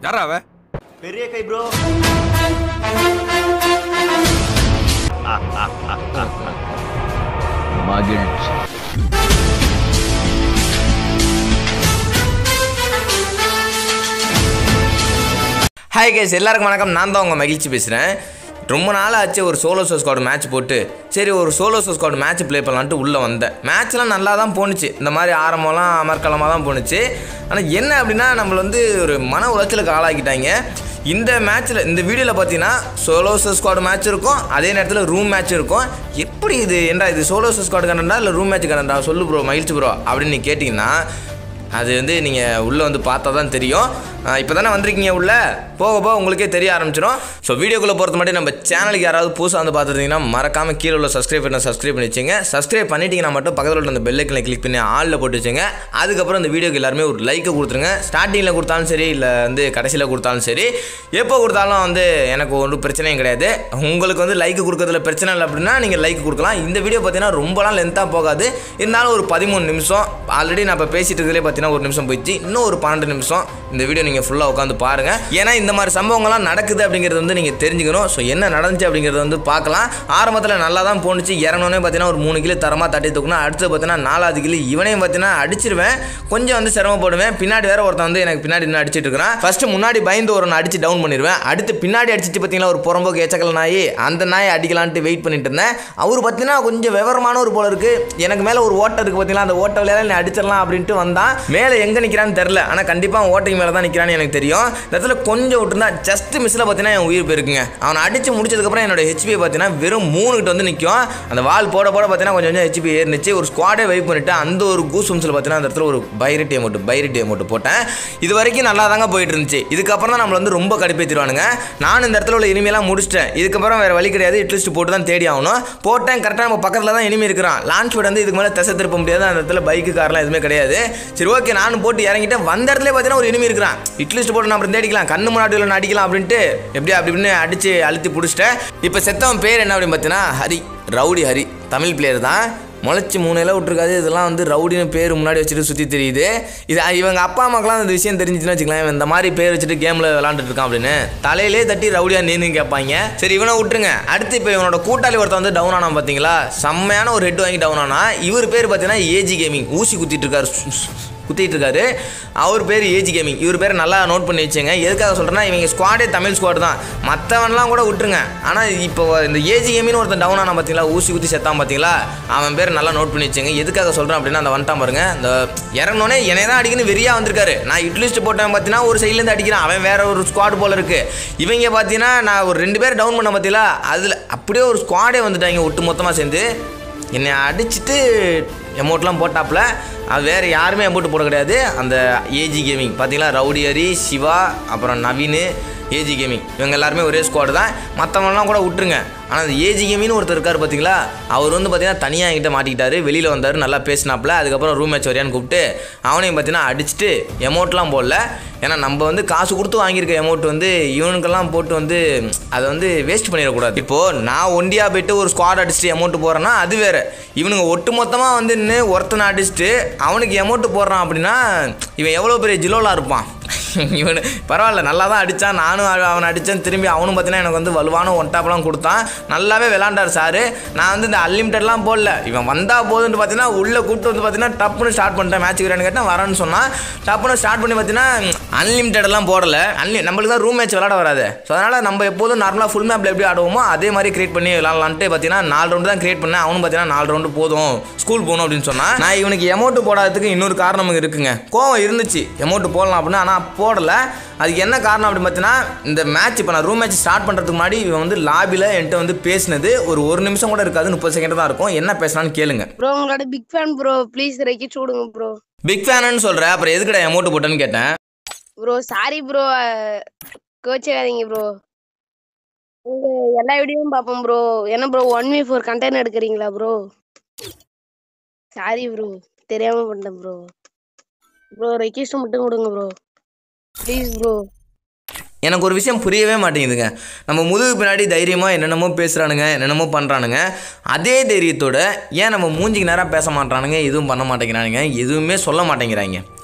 யாரா அவ பெரிய கை ப்ரோ மகிழ்ச்சி ஹாய் கேஸ் எல்லாருக்கும் வணக்கம் நான் தான் உங்கள் மகிழ்ச்சி பேசுகிறேன் ரொம்ப நாள் ஆச்சு ஒரு சோலோ சோ ஸ்குவாட் மேட்ச் போட்டு சரி ஒரு solo so squad match play பண்ணலான்ட்டு உள்ளே வந்தேன் மேட்ச்லாம் நல்லா தான் போணுச்சு இந்த மாதிரி ஆரம்பம்லாம் அமர்க்கலமாக தான் போணுச்சு ஆனால் என்ன அப்படின்னா நம்மள வந்து ஒரு மன உளைச்சலுக்கு ஆளாக்கிட்டாங்க இந்த மேட்ச்சில் இந்த வீடியோவில் பார்த்தீங்கன்னா சோலோ சோ ஸ்குவாட் மேட்ச் இருக்கும் அதே நேரத்தில் ரூம் மேட்ச் இருக்கும் எப்படி இது ஏன்டா இது சோலோ சோ ஸ்குவாட் கண்டா இல்லை ரூம் மேட்ச் கண்டா சொல்லு ப்ரோ மகிழ்ச்சி ப்ரோ அப்படின்னு நீ கேட்டிங்கன்னா அது வந்து நீங்கள் உள்ளே வந்து பார்த்தா தான் தெரியும் இப்போ தானே வந்திருக்கீங்க உள்ளே போக போக உங்களுக்கே தெரிய ஆரம்பிச்சிடும் ஸோ வீடியோக்குள்ளே போகிறது மட்டும் நம்ம சேனலுக்கு யாராவது புதுசாக வந்து பார்த்துருந்தீங்கன்னா மறக்காமல் கீழே உள்ள சப்ஸ்கிரைப் பண்ண சப்ஸ்கிரைப் பண்ணி வச்சுங்க சப்ஸ்கிரைப் பண்ணிட்டீங்கன்னா மட்டும் பக்கத்தில் உள்ள அந்த பெல்லைக்கனை கிளிக் பண்ணி ஆளில் போட்டு வச்சுங்க அதுக்கப்புறம் இந்த வீடியோக்கு எல்லாருமே ஒரு லைக்கை கொடுத்துருங்க ஸ்டார்டிங்கில் கொடுத்தாலும் சரி இல்லை வந்து கடைசியில் கொடுத்தாலும் சரி எப்போ கொடுத்தாலும் வந்து எனக்கு ஒன்றும் பிரச்சனையும் கிடையாது உங்களுக்கு வந்து லைக் கொடுக்கறதுல பிரச்சனை இல்லை அப்படின்னா நீங்கள் லைக் கொடுக்கலாம் இந்த வீடியோ பார்த்தீங்கன்னா ரொம்பலாம் லென்த்தாக போகாது இருந்தாலும் ஒரு பதிமூணு நிமிஷம் ஆல்ரெடி நான் இப்போ பேசிட்டு இருக்கிறதுலே பார்த்தீங்கன்னா ஒரு நிமிஷம் போயிடுச்சு இன்னும் ஒரு பன்னெண்டு நிமிஷம் இந்த வீடியோ நீங்கள் ஃபுல்லாக உட்காந்து பாருங்கள் ஏன்னா இந்த மாதிரி சம்பவங்கள்லாம் நடக்குது அப்படிங்கிறது வந்து நீங்கள் தெரிஞ்சுக்கணும் ஸோ என்ன நடந்துச்சு அப்படிங்கிறத வந்து பார்க்கலாம் ஆரம்பத்தில் நல்லா தான் போணுச்சு இறங்கணுன்னே பார்த்தீங்கன்னா ஒரு மூணு கிலோ தரமாக தட்டி தூக்கணும் அடுத்து பார்த்தீங்கன்னா நாலாவது கிலோ இவனையும் பார்த்தீங்கன்னா அடிச்சிருவேன் கொஞ்சம் வந்து சிரமப்படுவேன் பின்னாடி வேற ஒருத்தன் வந்து எனக்கு பின்னாடி நின்று அடிச்சிட்டு இருக்கிறான் ஃபர்ஸ்ட் முன்னாடி பயந்து ஒரு அடிச்சு டவுன் பண்ணிடுவேன் அடுத்து பின்னாடி அடிச்சிட்டு பார்த்தீங்களா ஒரு புறம்போக்கு எச்சக்கல நாய் அந்த நாயை அடிக்கலான்ட்டு வெயிட் பண்ணிட்டு இருந்தேன் அவர் பார்த்தீங்கன்னா கொஞ்சம் விவரமான ஒரு போல இருக்கு எனக்கு மேலே ஒரு ஓட்டை இருக்கு பார்த்தீங்களா அந்த ஓட்ட விளையாட நீ அடிச்சிடலாம் அப்படின்ட்டு வந்தான் மேலே எங்கே நிற்கிறான்னு தெரில ஆனால் கண்டிப்பாக ஓட்டைக்கு மேலே தான் நிற்கிறான்னு எனக்கு தெரியும் இந்த இடத்துல கொஞ்சம் விட்டுருந்தா ஜஸ்ட் மிஸ்ஸில் பார்த்தீங்கன்னா என் உயிர் போயிருக்குங்க அவனை அடிச்சு முடிச்சதுக்கப்புறம் என்னோட ஹெச்பி பார்த்தீங்கன்னா வெறும் மூணு கிட்ட வந்து நிற்கும் அந்த வால் போட போட பார்த்தீங்கன்னா கொஞ்சம் கொஞ்சம் ஹெச்பி ஏறிச்சு ஒரு ஸ்குவாடே வெயிட் பண்ணிட்டு அந்த ஒரு கூசம்ஸில் பார்த்தீங்கன்னா அந்த இடத்துல ஒரு பைரட்டி அமௌண்ட் பைரட்டி அமௌண்ட் போட்டேன் இது வரைக்கும் நல்லா தாங்க போயிட்டு இருந்துச்சு இதுக்கப்புறம் தான் நம்மளை வந்து ரொம்ப கடுப்பேற்றிடுவானுங்க நான் இந்த இடத்துல உள்ள இனிமையெல்லாம் முடிச்சிட்டேன் இதுக்கப்புறம் வேறு வழி கிடையாது இட்லிஸ்ட் போட்டு தான் தேடி ஆகணும் போட்டேன் கரெக்டாக நம்ம பக்கத்தில் தான் இனிமே இருக்கிறான் லான்ச் பேட் வந்து இதுக்கு மேலே திசை திருப்ப முடியாது அந்த இடத்துல பைக்கு கார்லாம் எதுவுமே கிடையாது சரி ஓகே நானும் போட்டு இறங்கிட்டேன் வந்த இடத்துல பார்த்தீங்கன்னா ஒரு இனிமே இருக்கிறான் இட்லிஸ்ட் போட்டு நான் அப்புறம் தேடிக்கலாம் கண்ணு முன்னாடி உள்ள அடிக்கலாம் அப்படின்ட்டு எப்படி அப்படி இப்படின்னு அடிச்சு அழுத்தி பிடிச்சிட்டேன் இப்போ செத்தவன் பேர் என்ன அப்படின்னு பார்த்தீங்கன்னா ஹரி ரவுடி ஹரி தமிழ் பிளேயர் தான் முளைச்சி மூணு இலை விட்ருக்காது இதெல்லாம் வந்து ரவுடின்னு பேர் முன்னாடி வச்சுட்டு சுற்றி தெரியுது இது இவங்க அப்பா அம்மாக்கெல்லாம் இந்த விஷயம் தெரிஞ்சுச்சுன்னு வச்சுக்கலாம் இவன் இந்த மாதிரி பேர் வச்சுட்டு கேமில் விளாண்டுட்டு இருக்கான் அப்படின்னு தலையிலே தட்டி ரவுடியாக நீனு கேட்பாங்க சரி இவனை விட்டுருங்க அடுத்து இப்போ இவனோட கூட்டாளி ஒருத்தன் வந்து டவுன் ஆனான் பார்த்தீங்களா செம்மையான ஒரு ஹெட் வாங்கி டவுன் ஆனா இவர் பேர் பார்த்தீங்கன்னா ஏஜி கேமிங் ஊசி குத்திட்டு இருக்காரு சு- சு- குத்திட்டு இருக்காரு அவர் பேர் ஏஜி கேமிங் இவர் பேர் நல்லா நோட் பண்ணி வச்சுங்க எதுக்காக சொல்கிறேன்னா இவங்க ஸ்குவாடே தமிழ் ஸ்குவாட் தான் மற்றவன்லாம் கூட விட்டுருங்க ஆனால் இப்போ இந்த ஏஜி கேமின்னு ஒருத்தன் டவுன் ஆனா பார்த்தீங்களா ஊசி குத்தி செத்தான் பார்த்தீங்களா அவன் பேர் நல்லா நோட் பண்ணி வச்சுங்க எதுக்காக சொல்கிறேன் அப்படின்னா அந்த வந்துட்டான் பாருங்க இந்த இறங்கினோடனே என்னை தான் அடிக்கணும் வெறியா வந்திருக்காரு நான் இட்லிஸ்ட் போட்டவன் பார்த்தீங்கன்னா ஒரு சைட்லேருந்து அடிக்கிறான் அவன் வேற ஒரு ஸ்குவாட் போல இருக்கு இவங்க பார்த்தீங்கன்னா நான் ஒரு ரெண்டு பேர் டவுன் பண்ண பார்த்தீங்களா அதில் அப்படியே ஒரு ஸ்குவாடே வந்துட்டாங்க ஒட்டு மொத்தமாக சேர்ந்து என்னை அடிச்சுட்டு எமௌண்ட்லாம் போட்டாப்புல அது வேறு யாருமே எமௌண்ட் போட கிடையாது அந்த ஏஜி கேமிங் பார்த்தீங்களா ரவுடி ஹரி சிவா அப்புறம் நவீன் ஏஜி கேமிங் இவங்க எல்லாருமே ஒரே ஸ்குவாடு தான் மற்றவங்கலாம் கூட விட்டுருங்க ஆனால் அந்த ஏஜி கேமின்னு ஒருத்தர் இருக்கார் பார்த்தீங்களா அவர் வந்து பார்த்தீங்கன்னா தனியாக என்கிட்ட மாட்டிக்கிட்டாரு வெளியில் வந்தார் நல்லா பேசினாப்புல அதுக்கப்புறம் ரூம் மேட்ச் வரையான்னு கூப்பிட்டு அவனையும் பார்த்தீங்கன்னா அடிச்சுட்டு எமௌண்ட்லாம் போடல ஏன்னா நம்ம வந்து காசு கொடுத்து வாங்கியிருக்க அமௌண்ட் வந்து இவனுக்கெல்லாம் போட்டு வந்து அதை வந்து வேஸ்ட் பண்ணிடக்கூடாது இப்போது நான் ஒண்டியாக போயிட்டு ஒரு ஸ்குவாட் அடிச்சுட்டு அமௌண்ட் போடுறேன்னா அது வேறு இவனுங்க ஒட்டு மொத்தமாக வந்து நின்று ஒருத்தனை அடிச்சுட்டு அவனுக்கு அமௌண்ட் போடுறான் அப்படின்னா இவன் எவ்வளோ பெரிய ஜிலோலாக இருப்பான் இவனு பரவாயில்ல நல்லா தான் அடித்தான் நானும் அவ- அவனை அடித்தேன் திரும்பி அவனும் பார்த்தீங்கன்னா எனக்கு வந்து வலுவான ஒன் டாப்லாம் கொடுத்தான் நல்லாவே விளாண்டார் சார் நான் வந்து இந்த அன்லிமிட்டட்லாம் போடல இவன் வந்தால் போதுன்ட்டு பார்த்தீங்கன்னா உள்ளே கூப்பிட்டு வந்து பார்த்தீங்கன்னா டப்புன்னு ஸ்டார்ட் பண்ணிட்டேன் மேட்ச் விளையாண்டு கேட்டேன் வரேன்னு சொன்னான் டப்புன்னு ஸ்டார்ட் பண்ணி பார்த்தீங்கன்னா அன்லிமிட்டட்லாம் போடல அன்லி நம்மளுக்கு தான் ரூம் மேட்ச் விளாட வராது ஸோ அதனால் நம்ம எப்போதும் நார்மலாக ஃபுல் மேப்பில் எப்படி ஆடுவோமோ அதே மாதிரி கிரியேட் பண்ணி விளாட்லான்ட்டு பார்த்தீங்கன்னா நாலு ரவுண்டு தான் கிரியேட் பண்ணேன் அவனும் பார்த்தீங்கன்னா நாலு ரவுண்டு போதும் ஸ்கூல் போகணும் அப்படின்னு சொன்னான் நான் இவனுக்கு எமௌண்ட் போடாததுக்கு இன்னொரு காரணம் இருக்குங்க கோவம் இருந்துச்சு எமௌண்ட் போடலாம் அப்படின்னு ஆனால் போடலை அதுக்கு என்ன காரணம் அப்படின்னு பார்த்தீங்கன்னா இந்த மேட்ச் இப்போ நான் ரூம் மேட்ச் ஸ்டார்ட் பண்ணுறதுக்கு முன்னாடி இவன் வந்து லாபியில் என்கிட்ட வந்து பேசினது ஒரு ஒரு நிமிஷம் கூட இருக்காது முப்பது செகண்ட் தான் இருக்கும் என்ன பேசினான்னு கேளுங்க ப்ரோ உங்களோட பிக் ஃபேன் ப்ரோ ப்ளீஸ் ரெக்கிச்சு விடுங்க ப்ரோ பிக் ஃபேனுன்னு சொல்கிற அப்புறம் எதுக்குடா எமௌண்ட் போட்டேன்னு கேட்டேன் ப்ரோ சாரி ப்ரோ கோச்சிக்காதீங்க ப்ரோ உங்க எல்லா வீடியோவும் பார்ப்போம் ப்ரோ என்ன bro one v four content எடுக்கிறீங்களா ப்ரோ சாரி ப்ரோ தெரியாம பண்ணிட்டேன் ப்ரோ ப்ரோ ரெக்வெஸ்ட் மட்டும் கொடுங்க ப்ரோ ப்ளீஸ் ப்ரோ எனக்கு ஒரு விஷயம் புரியவே மாட்டேங்குதுங்க நம்ம முதுகு பின்னாடி தைரியமாக என்னென்னமோ பேசுகிறானுங்க என்னென்னமோ பண்ணுறானுங்க அதே தைரியத்தோட ஏன் நம்ம மூஞ்சிக்கு நேராக பேச மாட்டானுங்க எதுவும் பண்ண மாட்டேங்கிறானுங்க எதுவுமே சொல்ல மாட்டேங்கிறாங்க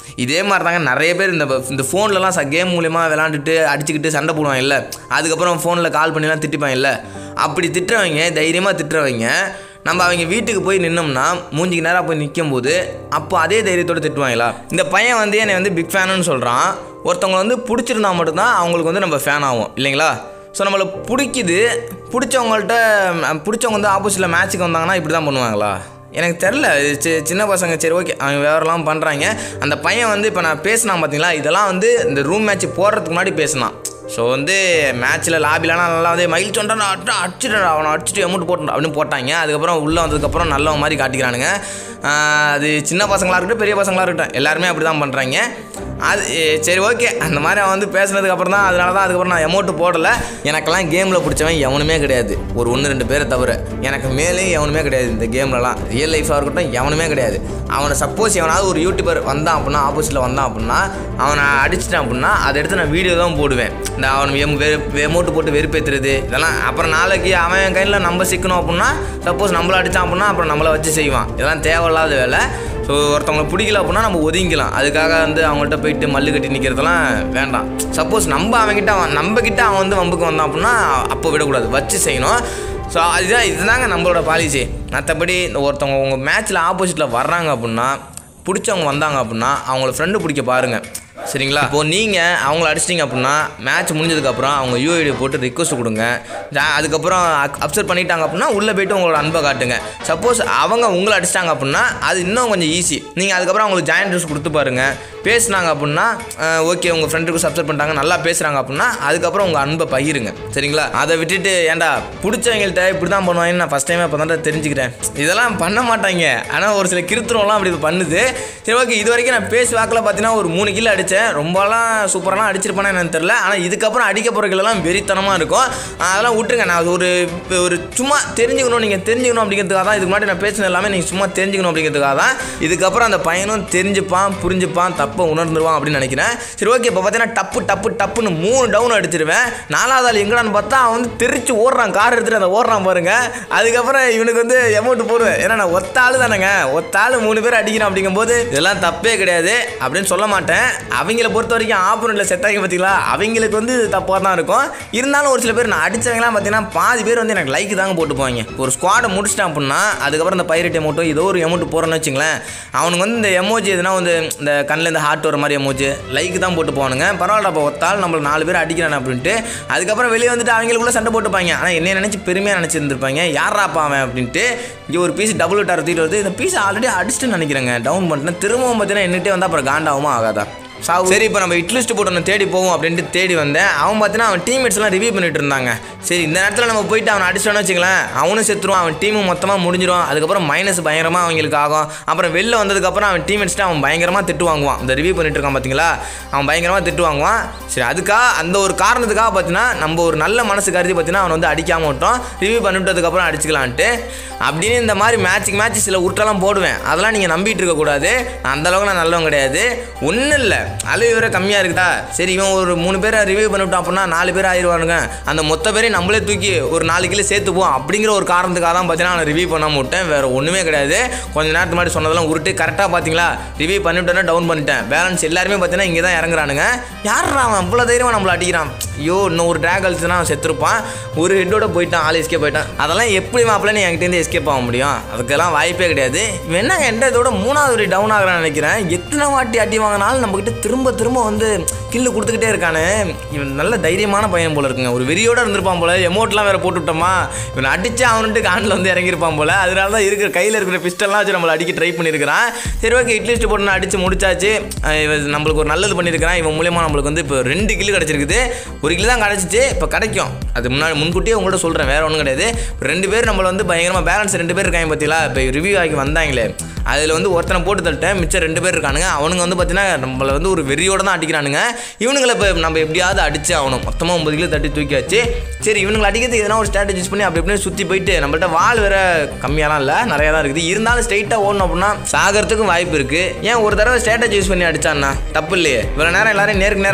இதே மாதிரி தாங்க நிறைய பேர் இந்த இந்த ஃபோன்லலாம் ச கேம் மூலியமாக விளாண்டுட்டு அடிச்சுக்கிட்டு சண்டை போடுவாங்க இல்லை அதுக்கப்புறம் ஃபோனில் கால் பண்ணிலாம் திட்டிப்பாங்க இல்லை அப்படி திட்டுறவங்க தைரியமாக திட்டுறவங்க நம்ம அவங்க வீட்டுக்கு போய் நின்னோம்னா மூஞ்சிக்கு நேராக போய் நிற்கும் போது அப்போ அதே தைரியத்தோடு திட்டுவாங்களா இந்த பையன் வந்து என்னை வந்து பிக் ஃபேனுன்னு சொல்கிறான் ஒருத்தவங்க வந்து பிடிச்சிருந்தா மட்டும்தான் அவங்களுக்கு வந்து நம்ம ஃபேன் ஆகும் இல்லைங்களா ஸோ நம்மளை பிடிக்குது பிடிச்சவங்கள்ட்ட அஹ், பிடிச்சவங்க வந்து ஆப்போசிட்டில் மேட்ச்சுக்கு வந்தாங்கன்னா இப்படி தான் பண்ணுவாங்களா எனக்கு தெரில இது சி- சின்ன பசங்க சரி ஓகே அவங்க வேறெல்லாம் பண்ணுறாங்க அந்த பையன் வந்து இப்போ நான் பேசினான் பார்த்தீங்களா இதெல்லாம் வந்து இந்த ரூம் மேட்ச் போடுறதுக்கு முன்னாடி பேசினான் ஸோ வந்து மேட்ச்சில் லாபிலலாம் நல்லா வந்து மயில் சொன்னா நான் அட்டா அடிச்சுட்டா அவனை அடிச்சுட்டு அமௌண்ட் போட்டு அப்படின்னு போட்டாங்க அதுக்கப்புறம் உள்ளே வந்ததுக்கப்புறம் நல்லவன் மாதிரி காட்டிக்கிறானுங்க ஆஹ் அது சின்ன பசங்களாக இருக்கட்டும் பெரிய பசங்களாக இருக்கட்டும் எல்லாருமே அப்படி தான் பண்ணுறாங்க அது ஏ, சரி ஓகே அந்த மாதிரி அவன் வந்து பேசுனதுக்கு அப்புறம் தான் அதனால தான் அதுக்கப்புறம் நான் அமௌண்ட் போடலை எனக்கெல்லாம் கேமில் பிடிச்சவன் எவனுமே கிடையாது ஒரு ஒன்று ரெண்டு பேரை தவிர எனக்கு மேலேயும் எவனுமே கிடையாது இந்த கேம்லலாம் ரியல் லைஃபாக இருக்கட்டும் எவனுமே கிடையாது அவனை சப்போஸ் எவனாவது ஒரு யூடியூபர் வந்தான் அப்படின்னா ஆப்போசிட்டில் வந்தான் அப்படின்னா அவனை அடிச்சிட்டான் அப்படின்னா அதை எடுத்து நான் வீடியோ தான் போடுவேன் இந்த அவன் எம் வெறு எமௌண்ட் போட்டு வெறுப்பேற்றுறது இதெல்லாம் அப்புறம் நாளைக்கு அவன் கையில் நம்ம சிக்கணும் அப்படின்னா சப்போஸ் நம்மளை அடித்தான் அப்படின்னா அப்புறம் நம்மளை வச்சு செய்வான் இதெல்லாம் தேவையில்லாத வேலை ஸோ ஒருத்தவங்களை பிடிக்கல அப்படின்னா நம்ம ஒதுங்கிக்கலாம் அதுக்காக வந்து அவங்கள்ட்ட போயிட்டு மல்லு கட்டி நிற்கிறதெல்லாம் வேண்டாம் சப்போஸ் நம்ம அவன்கிட்ட அவன் நம்ம கிட்ட அவன் வந்து வம்புக்கு வந்தான் அப்படின்னா அப்போ விடக்கூடாது வச்சு செய்யணும் ஸோ அதுதான் இதுதாங்க நம்மளோட பாலிசி மற்றபடி இந்த ஒருத்தவங்க உங்கள் மேட்ச்சில் ஆப்போசிட்டில் வர்றாங்க அப்படின்னா பிடிச்சவங்க வந்தாங்க அப்படின்னா அவங்கள ஃப்ரெண்டு பிடிக்க பாருங்கள் சரிங்களா இப்போ நீங்கள் அவங்கள அடிச்சிட்டிங்க அப்படின்னா மேட்ச் முடிஞ்சதுக்கப்புறம் அவங்க யூஐடி போட்டு ரிக்வஸ்ட் கொடுங்க ஜா- அதுக்கப்புறம் அப்சர்வ் பண்ணிட்டாங்க அப்படின்னா உள்ளே போயிட்டு உங்களோட அன்பை காட்டுங்க சப்போஸ் அவங்க உங்களை அடிச்சிட்டாங்க அப்படின்னா அது இன்னும் கொஞ்சம் ஈஸி நீங்கள் அதுக்கப்புறம் அவங்களுக்கு ஜாயின் ட்ரெஸ் கொடுத்து பாருங்க பேசுனாங்க அப்படின்னா ஓகே உங்கள் ஃப்ரெண்டுக்கு சப்ஸ்கிரைப் பண்ணிட்டாங்க நல்லா பேசுகிறாங்க அப்படின்னா அதுக்கப்புறம் உங்கள் அன்பை பகிருங்க சரிங்களா அதை விட்டுட்டு ஏன்டா பிடிச்சவங்கள்ட்ட இப்படி தான் பண்ணுவாங்கன்னு நான் ஃபஸ்ட் டைம் இப்போ தான் தெரிஞ்சுக்கிறேன் இதெல்லாம் பண்ண மாட்டாங்க ஆனால் ஒரு சில கிருத்துறவங்களாம் அப்படி பண்ணுது சரி ஓகே இது வரைக்கும் நான் பேசி வாக்கில் பார்த்தீங்கன்னா ஒரு மூணு கிலோ அடித்தேன் ரொம்பலாம் சூப்பராலாம் அடிச்சிருப்பேனா என்னன்னு தெரில ஆனால் இதுக்கப்புறம் அடிக்க போகிற கிலோலாம் வெறித்தனமாக இருக்கும் அதெல்லாம் விட்டுருங்க நான் ஒரு ஒரு சும்மா தெரிஞ்சுக்கணும் நீங்கள் தெரிஞ்சுக்கணும் அப்படிங்கிறதுக்காக தான் இதுக்கு முன்னாடி நான் பேசினது எல்லாமே நீங்கள் சும்மா தெரிஞ்சுக்கணும் அப்படிங்கிறதுக்காக தான் இதுக்கப்புறம் அந்த பையனும் தெரிஞ்சுப்பான் புரிஞ்சுப்பான் தப்பை உணர்ந்துருவான் அப்படின்னு நினைக்கிறேன் சரி ஓகே இப்போ பார்த்தீங்கன்னா டப்பு டப்பு டப்புன்னு மூணு டவுன் அடிச்சிருவேன் நாலாவது ஆள் எங்கடான்னு பார்த்தா அவன் வந்து தெரிச்சு ஓடுறான் கார் எடுத்துட்டு அந்த ஓடுறான் பாருங்க அதுக்கப்புறம் இவனுக்கு வந்து அமௌண்ட் போடுவேன் ஏன்னா நான் ஒத்த ஆள் தானேங்க ஒத்த ஆள் மூணு பேர் அடிக்கிறேன் அப்படிங்கும்போது இதெல்லாம் தப்பே கிடையாது அப்படின்னு சொல்ல மாட்டேன் அவங்கள பொறுத்த வரைக்கும் ஆப்போனண்ட்டில் செட் ஆகி பார்த்தீங்களா அவங்களுக்கு வந்து தப்பாக தான் இருக்கும் இருந்தாலும் ஒரு சில பேர் நான் அடிச்சவங்களாம் பார்த்தீங்கன்னா பாதி பேர் வந்து எனக்கு லைக் தாங்க போட்டு போவாங்க ஒரு ஸ்குவாடை முடிச்சிட்டேன் அப்படின்னா அதுக்கப்புறம் இந்த பைரட் அமௌண்ட்டோ ஏதோ ஒரு அமௌண்ட் போகிறேன்னு வச்சுங்களேன் அவனுக்கு வந்து இந்த எமோஜி எதுனா வந்து இந்த கண்ணில் இந்த ஹார்ட் வர மாதிரி எமோஜி லைக் தான் போட்டு போவானுங்க பரவாயில்ல அப்போ ஒத்தால் நம்மள நாலு பேர் அடிக்கிறான் அப்படின்ட்டு அதுக்கப்புறம் வெளியே வந்துட்டு அவங்களுக்குள்ள சண்டை போட்டுப்பாங்க ஆனால் என்னைய நினச்சி பெருமையாக நினச்சிருந்துருப்பாங்க யாராப்பா அவன் அப்படின்ட்டு இங்கே ஒரு பீஸ் டபுள் டார் தூக்கிட்டு வருது இந்த பீஸ் ஆல்ரெடி அடிச்சுட்டு நினைக்கிறேங்க டவுன் பண்ணிட்டேன் திரும்பவும் பார்த்தீங்கன்னா என்னட்டே வந்தால் அப்புறம் காண்டாகுமா ஆகாதா சாவு சரி இப்போ நம்ம இட்லிஸ்ட் போட்டு ஒன்று தேடி போவோம் அப்படின்ட்டு தேடி வந்தேன் அவன் பார்த்தீங்கன்னா அவன் டீம்மேட்ஸ்லாம் ரிவ்யூ பண்ணிட்டு இருந்தாங்க சரி இந்த நேரத்தில் நம்ம போயிட்டு அவனை அடிச்சோன்னு வச்சுக்கலாம் அவனும் செத்துருவான் அவன் டீமும் மொத்தமாக முடிஞ்சிடும் அதுக்கப்புறம் மைனஸ் பயங்கரமாக அவங்களுக்கு ஆகும் அப்புறம் வெளில வந்ததுக்கப்புறம் அவன் டீம்மேட்ஸ்ட்டு அவன் பயங்கரமாக திட்டு வாங்குவான் இந்த ரிவ்யூ பண்ணிட்டு இருக்கான் பார்த்தீங்களா அவன் பயங்கரமாக திட்டு வாங்குவான் சரி அதுக்காக அந்த ஒரு காரணத்துக்காக பார்த்தீங்கன்னா நம்ம ஒரு நல்ல மனசு கருதி பார்த்தீங்கன்னா அவன் வந்து அடிக்காம விட்டோம் ரிவ்யூ பண்ணிவிட்டதுக்கப்புறம் அடிச்சுக்கலான்ட்டு அப்படின்னு இந்த மாதிரி மேட்ச்சுக்கு மேட்ச் சில உருட்டெல்லாம் போடுவேன் அதெல்லாம் நீங்கள் நம்பிட்டு இருக்கக்கூடாது நான் அந்த அளவுக்கு நான் நல்லவன் கிடையாது ஒன்றும் இல்லை அளவு வேற கம்மியாக இருக்குதா சரி இவன் ஒரு மூணு பேரை ரிவ்யூ பண்ணிவிட்டான் அப்படின்னா நாலு பேர் ஆயிடுவானுங்க அந்த மொத்த பேரையும் நம்மளே தூக்கி ஒரு நாலு கிலோ சேர்த்துப்போம் அப்படிங்கிற ஒரு காரணத்துக்காக தான் பார்த்தீங்கன்னா அவனை ரிவ்யூ பண்ணாம விட்டேன் வேறு ஒன்றுமே கிடையாது கொஞ்ச நேரத்துக்கு முன்னாடி சொன்னதெல்லாம் உருட்டு கரெக்டாக பார்த்தீங்களா ரிவ்யூ பண்ணிவிட்டேன்னா டவுன் பண்ணிட்டேன் பேலன்ஸ் எல்லாருமே பார்த்தீங்கன்னா இங்கே தான் இறங்குறானுங்க யாரா அவன் அவ்வளோ தைரியமாக நம்மளை அடிக்கிறான் ஐயோ இன்னும் ஒரு ட்ராக் அழிச்சுனா அவன் செத்துருப்பான் ஒரு ஹெட்டோட போயிட்டான் ஆள் எஸ்கேப் போயிட்டான் அதெல்லாம் எப்படி மாப்பிள்ள நீ என்கிட்டேருந்து எஸ்கேப் ஆக முடியும் அதுக்கெல்லாம் வாய்ப்பே கிடையாது இவன் என்ன என்கிட்ட இதோட மூணாவது வாட்டி டவுன் ஆகிறான்னு நினைக்கிறேன் எத்தனை வாட்டி அடி வாங்கினாலும் நம்மக்கிட்ட திரும்ப திரும்ப வந்து கில்லு கொடுத்துக்கிட்டே இருக்கானே இவன் நல்ல தைரியமான பையன் போல இருக்குங்க ஒரு வெறியோட இருந்திருப்பான் போல எமௌண்ட்லாம் வேற போட்டு விட்டோமா இவன் அடிச்சு அவனுட்டு காண்டில் வந்து இறங்கியிருப்பான் போல அதனால தான் இருக்கிற கையில் இருக்கிற பிஸ்டல்லாம் வச்சு நம்மளை அடிக்க ட்ரை பண்ணியிருக்கிறான் சரி ஓகே இட்லிஸ்ட் போட்டு அடிச்சு முடிச்சாச்சு அஹ் இவன் நம்மளுக்கு ஒரு நல்லது பண்ணியிருக்கிறான் இவன் மூலியமாக நம்மளுக்கு வந்து இப்போ ரெண்டு கிலோ கிடச்சிருக்குது ஒரு கிலோ தான் கிடச்சிச்சு இப்போ கிடைக்கும் அது முன்னாடி முன்கூட்டியே உங்கள்கிட்ட சொல்கிறேன் வேற ஒன்றும் கிடையாது இப்ப ரெண்டு பேர் நம்மளை வந்து பயங்கரமாக பேலன்ஸ் ரெண்டு பேர் இருக்காங்க பார்த்தீங்களா இப்போ ரிவ்யூ ஆகி வந்தாங்களே அதில் வந்து ஒருத்தனை போட்டு தள்ளிட்டேன் மிச்சம் ரெண்டு பேர் இருக்கானுங்க அவனுங்க வந்து பார்த்தீங்கன்னா நம்மளை வந்து ஒரு வெறியோட தான் அடிக்கிறானுங்க இவனுங்களை இப்போ நம்ம எப்படியாவது அடிச்சு ஆகணும் மொத்தமாக ஒன்பது கிலோ தட்டி தூக்கியாச்சு சரி இவனுங்களை அடிக்கிறதுக்கு எதனா ஒரு ஸ்ட்ராட்டஜி யூஸ் பண்ணி அப்படி இப்படின்னு சுற்றி போயிட்டு நம்மள்ட்ட வால் வேற கம்மியாலாம் இல்லை நிறையா தான் இருக்குது இருந்தாலும் ஸ்ட்ரைட்டாக ஓடணும் அப்படின்னா சாகிறதுக்கும் வாய்ப்பு இருக்குது ஏன் ஒரு தடவை ஸ்ட்ராட்டஜி யூஸ் பண்ணி அடிச்சான்னா தப்பு இல்லையே இவ்வளோ நேரம் எல்லாரும் நேருக்கு நேராக தானே போய்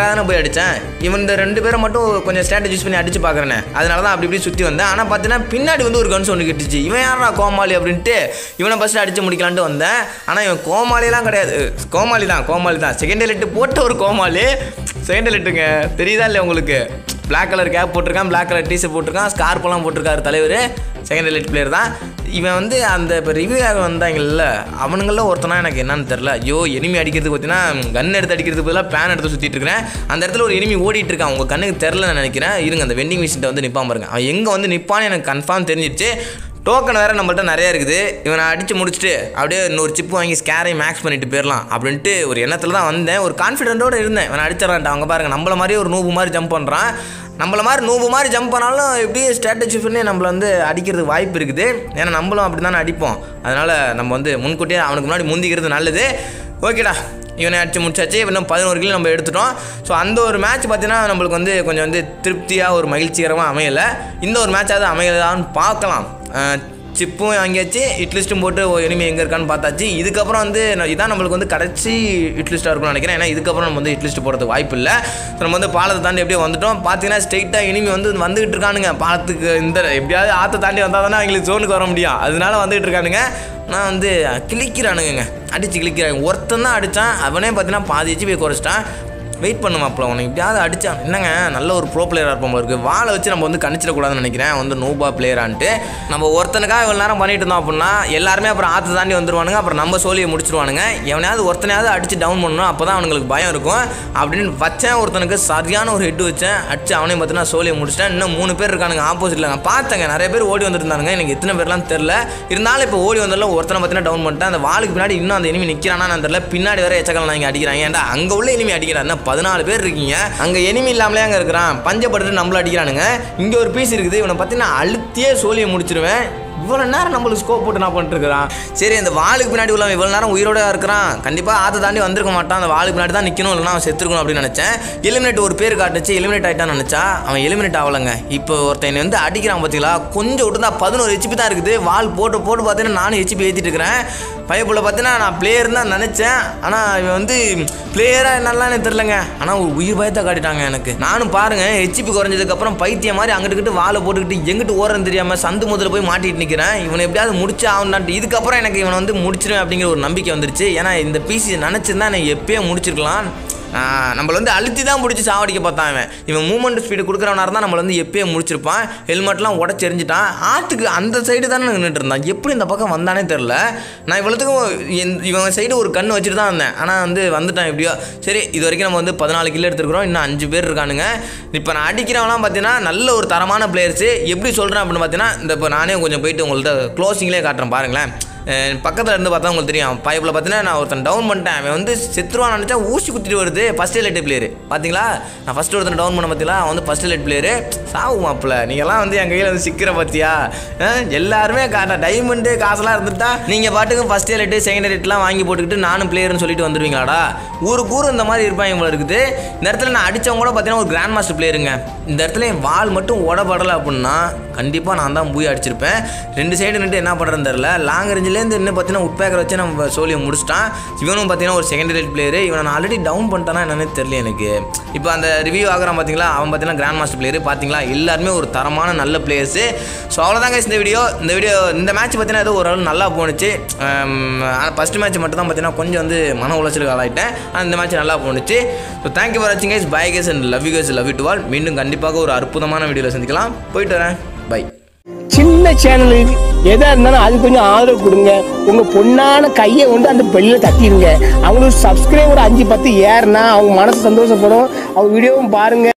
அடித்தேன் இவன் இந்த ரெண்டு பேரை மட்டும் கொஞ்சம் ஸ்ட்ராட்டஜி யூஸ் பண்ணி அடிச்சு பார்க்குறேனே அதனால தான் அப்படி இப்படி சுற்றி வந்தேன் ஆனால் பார்த்தீங்கன்னா பின்னாடி வந்து ஒரு கன் ஒன்று கிட்டுச்சு இவன் யாரா கோமாளி அப்படின்ட்டு இவனை ஃபஸ்ட்டு அடிச்சு முடிக்கலான்ட்டு வந்தேன் ஆனால் இவன் கோமாளிலாம் கிடையாது கோமாளி தான் கோமாளி தான் செகண்ட் லிட்டு போட்ட ஒரு கோமாளி செகண்ட் லிட்டுங்க தெரியுதா இல்லையா உங்களுக்கு Black கலர் கேப் போட்டிருக்கான் Black கலர் டிஷர்ட் போட்டிருக்கான் ஸ்கார்ப்பெல்லாம் போட்டிருக்காரு தலைவர் செகண்ட் எலிட் பிளேயர் தான் இவன் வந்து அந்த இப்போ ரிவ்யூ ஆக வந்தாங்கல்ல அவனுங்கள ஒருத்தனா எனக்கு என்னன்னு தெரில ஐயோ எனிமி அடிக்கிறதுக்கு பார்த்தீங்கன்னா கன் எடுத்து அடிக்கிறதுக்கு பதிலாக பேன் எடுத்து சுற்றிட்டு இருக்கிறேன் அந்த இடத்துல ஒரு எனிமி ஓடிட்டு இருக்கான் உங்கள் கண்ணுக்கு தெரிலன்னு நினைக்கிறேன் இருங்க அந்த வெண்டிங் மிஷின்ட்ட வந்து நிற்பான் பாருங்க அவன் எங்கே வந்து நிற்பான்னு எனக்கு கன்ஃபார்ம் தெரிஞ்சிருச்சு டோக்கன் வேறு நம்மள்ட்ட நிறையா இருக்குது இவனை அடித்து முடிச்சுட்டு அப்படியே இன்னொரு சிப்பு வாங்கி ஸ்கேரை மேக்ஸ் பண்ணிட்டு போயிடலாம் அப்படின்ட்டு ஒரு எண்ணத்தில் தான் வந்தேன் ஒரு கான்ஃபிடென்ட்டோடு இருந்தேன் இவனை அடிச்சிடறான்ட்டு அவங்க பாருங்க நம்மள மாதிரி ஒரு நூபு மாதிரி ஜம்ப் பண்ணுறான் நம்மள மாதிரி நூபு மாதிரி ஜம்ப் பண்ணாலும் இப்படியே ஸ்ட்ராட்டஜி பண்ணி நம்மளை வந்து அடிக்கிறதுக்கு வாய்ப்பு இருக்குது ஏன்னா நம்மளும் அப்படி தானே அடிப்போம் அதனால் நம்ம வந்து முன்கூட்டியே அவனுக்கு முன்னாடி முந்திக்கிறது நல்லது ஓகேடா இவனை அடிச்சு முடிச்சாச்சு இன்னும் பதினோரு கிலோ நம்ம எடுத்துட்டோம் ஸோ அந்த ஒரு மேட்ச் பார்த்தீங்கன்னா நம்மளுக்கு வந்து கொஞ்சம் வந்து திருப்தியாக ஒரு மகிழ்ச்சிகரமாக அமையலை இந்த ஒரு மேட்சாவது அமையலான்னு பார்க்கலாம் அஹ் சிப்பும் வாங்கியாச்சு ஹிட்லிஸ்ட்டும் போட்டு எனிமி எங்கே இருக்கான்னு பார்த்தாச்சு இதுக்கப்புறம் வந்து நான் இதான் நம்மளுக்கு வந்து கடைசி ஹிட்லிஸ்ட்டாக இருக்கும்னு நினைக்கிறேன் ஏன்னா இதுக்கப்புறம் நம்ம வந்து ஹிட்லிஸ்ட் போகிறதுக்கு வாய்ப்பு இல்லை ஸோ நம்ம வந்து பாலத்தை தாண்டி எப்படியோ வந்துட்டோம் பார்த்தீங்கன்னா ஸ்ட்ரெயிட்டாக எனிமி வந்து வந்துகிட்டு இருக்கானுங்க பாலத்துக்கு இந்த எப்படியாவது ஆற்றை தாண்டி வந்தால் தானே அவங்களுக்கு ஜோனுக்கு வர முடியும் அதனால வந்துகிட்டு இருக்கானுங்க நான் வந்து கிளிக்கிறானுங்க அடித்து கிளிக்கிறாங்க ஒருத்தன் தான் அடித்தான் அவனே பார்த்தீங்கன்னா பாதி வச்சு போய் குறைச்சிட்டான் வெயிட் பண்ணுமாப்பில் உனக்கு எப்படியாவது அடிச்சான் என்னங்க நல்ல ஒரு ப்ரோ பிளேயராக இருப்போம் இருக்கு வாழை வச்சு நம்ம வந்து கணிச்சிடக்கூடாதுன்னு நினைக்கிறேன் வந்து நோபா பிளேயரான்ட்டு நம்ம ஒருத்தனுக்காக இவ்வளோ நேரம் பண்ணிட்டு இருந்தோம் அப்படின்னா எல்லாருமே அப்புறம் ஆற்று தாண்டி வந்துருவானுங்க அப்புறம் நம்ம சோழியை முடிச்சிருவானுங்க எவனையாவது ஒருத்தனையாவது அடிச்சு டவுன் பண்ணணும் அப்போ தான் அவனுங்களுக்கு பயம் இருக்கும் அப்படின்னு வச்சேன் ஒருத்தனுக்கு சரியான ஒரு ஹெட் வச்சேன் அடிச்சு அவனையும் பார்த்தீங்கன்னா சோழியை முடிச்சிட்டேன் இன்னும் மூணு பேர் இருக்கானுங்க ஆப்போசிட்டில் நான் பார்த்தேங்க நிறைய பேர் ஓடி வந்துருந்தானுங்க எனக்கு எத்தனை பேர்லாம் தெரில இருந்தாலும் இப்போ ஓடி வந்தாலும் ஒருத்தனை பார்த்தீங்கன்னா டவுன் பண்ணிட்டேன் அந்த வாளுக்கு பின்னாடி இன்னும் அந்த இனிமி நிற்கிறானா நான் தெரில பின்னாடி வேற எச்சக்கல் இங்கே அடிக்கிறாங்க ஏன்டா அங்கே உள்ள இனிமி அடிக்கிறாங்க பதினாலு பேர் இருக்கீங்க அங்கே எனிமி இல்லாமலே அங்கே இருக்கிறான் பஞ்சப்பட்டு நம்மள அடிக்கிறானுங்க இங்கே ஒரு பீஸ் இருக்குது இவனை பார்த்தீங்கன்னா அழுத்தியே சோழியை முடிச்சிருவேன் இவ்வளோ நேரம் நம்மளுக்கு ஸ்கோப் போட்டு நான் பண்ணிட்டு இருக்கிறான் சரி அந்த வாளுக்கு பின்னாடி உள்ள இவ்வளோ நேரம் உயிரோட இருக்கிறான் கண்டிப்பாக ஆற்ற தாண்டி வந்திருக்க மாட்டான் அந்த வாளுக்கு பின்னாடி தான் நிற்கணும் இல்லைனா அவன் செத்துருக்கணும் அப்படின்னு நினச்சேன் எலிமினேட் ஒரு பேர் காட்டுச்சு எலிமினேட் ஆகிட்டான்னு நினச்சா அவன் எலிமினேட் ஆகலைங்க இப்போ ஒருத்தன் வந்து அடிக்கிறான் பார்த்தீங்களா கொஞ்சம் விட்டு தான் பதினோரு ஹெச்பி தான் இருக்குது வால் போட்டு போட்டு பார்த்தீங்கன்னா நானும் ஹெச்பி ஏற்றிட்டு இருக்கிறேன் பையப்புள்ள பார்த்தீங்கன்னா நான் பிளேயர் தான் நினச்சேன் ஆனால் இவன் வந்து பிளேயராக என்னெல்லாம் எனக்கு தெரிலங்க ஆனால் ஒரு உயிர் பயத்தை காட்டிட்டாங்க எனக்கு நானும் பாருங்க ஹெச்பி குறைஞ்சதுக்கப்புறம் பைத்தியம் மாதிரி அங்கிட்டு வாழை போட்டுக்கிட்டு எங்கிட்டு ஓரம் தெரியாமல் சந்து முதல்ல போய் மாட்டிட்டு நிற்கிறேன் இவனை எப்படியாவது முடிச்சு ஆகணுன்ட்டு இதுக்கப்புறம் எனக்கு இவனை வந்து முடிச்சிருவேன் அப்படிங்கிற ஒரு நம்பிக்கை வந்துருச்சு ஏன்னா இந்த பிசி நினச்சிருந்தா எனக்கு எப்பயே முடிச்சிருக்கலாம் ஆஹ் நம்மள வந்து அழுத்தி தான் பிடிச்சி சாவடிக்க பார்த்தான் இவன் இவன் மூமெண்ட் ஸ்பீடு கொடுக்குறவனா இருந்தால் நம்மள வந்து எப்பயே முடிச்சிருப்பான் ஹெல்மெட்லாம் உடச்சி எரிஞ்சிட்டான் ஆற்றுக்கு அந்த சைடு தானே நின்றுட்டு இருந்தான் எப்படி இந்த பக்கம் வந்தானே தெரில நான் இவ்வளோத்துக்கும் என் இவன் சைடு ஒரு கண் வச்சுட்டு தான் வந்தேன் ஆனால் வந்து வந்துட்டான் எப்படியோ சரி இது வரைக்கும் நம்ம வந்து பதினாலு கிலோ எடுத்துருக்குறோம் இன்னும் அஞ்சு பேர் இருக்கானுங்க இப்போ நான் அடிக்கிறவங்களாம் பார்த்தீங்கன்னா நல்ல ஒரு தரமான பிளேயர்ஸு எப்படி சொல்கிறேன் அப்படின்னு பார்த்தீங்கன்னா இந்த இப்போ நானே கொஞ்சம் போயிட்டு உங்கள்ட்ட க்ளோசிங்லேயே காட்டுறேன் பாருங்களேன் அஹ் பக்கத்தில் இருந்து பார்த்தா உங்களுக்கு தெரியும் பைப்பில் பார்த்தீங்கன்னா நான் ஒருத்தன் டவுன் பண்ணிட்டேன் அவன் வந்து செத்துருவான் நினச்சா ஊசி குத்திட்டு வருது ஃபஸ்ட் எலைட் பிளேயர் பார்த்தீங்களா நான் ஃபஸ்ட்டு ஒருத்தன் டவுன் பண்ண பார்த்தீங்களா அவன் வந்து ஃபஸ்ட் எலைட் பிளேயரு சாவு மாப்பிள்ள நீங்கள்லாம் வந்து என் கையில் வந்து சிக்கிற பார்த்தியா அஹ் எல்லாருமே காட்ட டைமண்டு காசெல்லாம் இருந்துட்டா நீங்கள் பாட்டுக்கு ஃபஸ்ட் எலைட்டு செகண்ட் எலைட்லாம் வாங்கி போட்டுக்கிட்டு நானும் பிளேயர்னு சொல்லிட்டு வந்துருவீங்களாடா ஊருக்கு ஊர் இந்த மாதிரி இருப்பாங்க இவ்வளோ இருக்குது இந்த இடத்துல நான் அடித்தவங்க கூட பார்த்தீங்கன்னா ஒரு கிராண்ட் மாஸ்டர் பிளேயருங்க இந்த இடத்துல என் வால் மட்டும் உடப்படலை அப்படின்னா கண்டிப்பாக நான் தான் போய் அடிச்சிருப்பேன் ரெண்டு சைடு நின்று என்ன பண்ணுறேன்னு தெரில லாங் ரேஞ்சிலேருந்து இன்னும் பார்த்தீங்கன்னா உட்பேக்கர் வச்சு நம்ம சோழியை முடிச்சிட்டான் இவனும் பார்த்தீங்கன்னா ஒரு செகண்ட் ரேட் பிளேயர் இவனை நான் ஆல்ரெடி டவுன் பண்ணிட்டானா என்னன்னு தெரியல எனக்கு இப்போ அந்த ரிவ்யூ ஆகிறான் பார்த்தீங்களா அவன் பார்த்தீங்கன்னா கிராண்ட் மாஸ்டர் பிளேயர் பார்த்தீங்களா எல்லாருமே ஒரு தரமான நல்ல பிளேயர்ஸு ஸோ அவ்வளோதாங்க இந்த வீடியோ இந்த வீடியோ இந்த மேட்ச் பார்த்தீங்கன்னா ஏதோ ஓரளவு நல்லா போணுச்சு ஃபஸ்ட் மேட்ச் மட்டும் தான் பார்த்தீங்கன்னா கொஞ்சம் வந்து மன உளைச்சலுக்கு ஆளாயிட்டேன் ஆனால் இந்த மேட்ச் நல்லா போணுச்சு ஸோ தேங்க்யூ ஃபார் வாட்சிங் guys bye guys and love you guys love you to all மீண்டும் கண்டிப்பாக ஒரு அற்புதமான வீடியோவில் சந்திக்கலாம் போயிட்டு வரேன் பை சின்ன சேனலு எதா இருந்தாலும் அது கொஞ்சம் ஆதரவு கொடுங்க உங்க பொண்ணான கையை கொண்டு அந்த பெல்லில் தட்டிடுங்க அவங்களுக்கு சப்ஸ்கிரைபர் அஞ்சு பத்து ஏறுனா அவங்க மனசு சந்தோஷப்படும் அவங்க வீடியோவும் பாருங்க